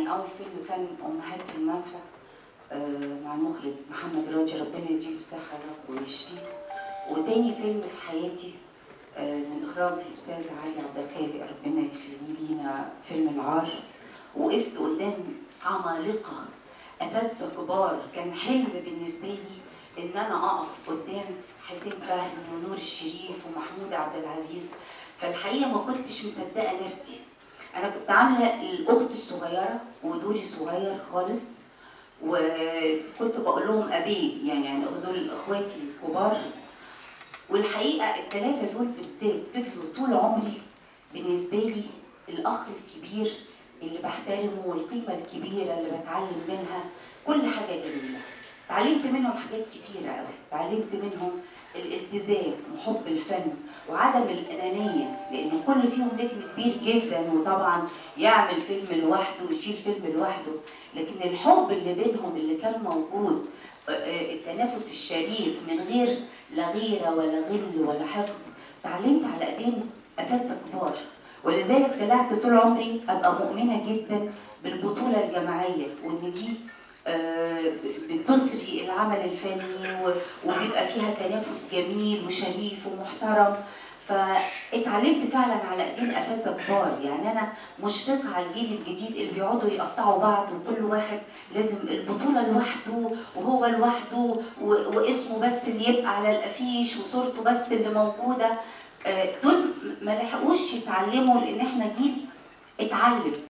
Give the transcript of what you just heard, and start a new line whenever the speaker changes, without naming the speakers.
يعني اول فيلم كان امهات في المنفى آه، مع المخرج محمد راجي ربنا يديله الصحه يا رب ويشفيه وتاني فيلم في حياتي آه، من اخراج الاستاذ علي عبد الخالق ربنا يخليه لينا فيلم العار وقفت قدام عمالقه اساتذه كبار كان حلم بالنسبه لي ان انا اقف قدام حسين فهمي ونور الشريف ومحمود عبد العزيز فالحقيقه ما كنتش مصدقه نفسي انا كنت عامله الاخت الصغيره ودوري صغير خالص وكنت بقول لهم ابيه يعني يعني دول اخواتي الكبار والحقيقه الثلاثه دول بالذات فضلوا طول عمري بالنسبه لي الاخ الكبير اللي بحترمه والقيمه الكبيره اللي بتعلم منها كل حاجه جميله اتعلمت منهم حاجات كتيرة قوي اتعلمت منهم الالتزام وحب الفن وعدم الأنانية لأن كل فيهم نجم كبير جدا وطبعا يعمل فيلم لوحده ويشيل فيلم لوحده لكن الحب اللي بينهم اللي كان موجود آه، آه، التنافس الشريف من غير لا غيرة ولا غل ولا حقد اتعلمت على ايدين اساتذه كبار ولذلك طلعت طول عمري ابقى مؤمنه جدا بالبطوله الجماعيه وان دي آه، بتسري العمل الفني و- وبيبقى فيها تنافس جميل وشريف ومحترم فاتعلمت فعلا على ايدين اساتذه كبار يعني انا مشفقه على الجيل الجديد اللي بيقعدوا يقطعوا بعض وكل واحد لازم البطوله لوحده وهو لوحده و- واسمه بس اللي يبقى على الافيش وصورته بس اللي موجوده آه، دول ما لحقوش يتعلموا لان احنا جيل اتعلم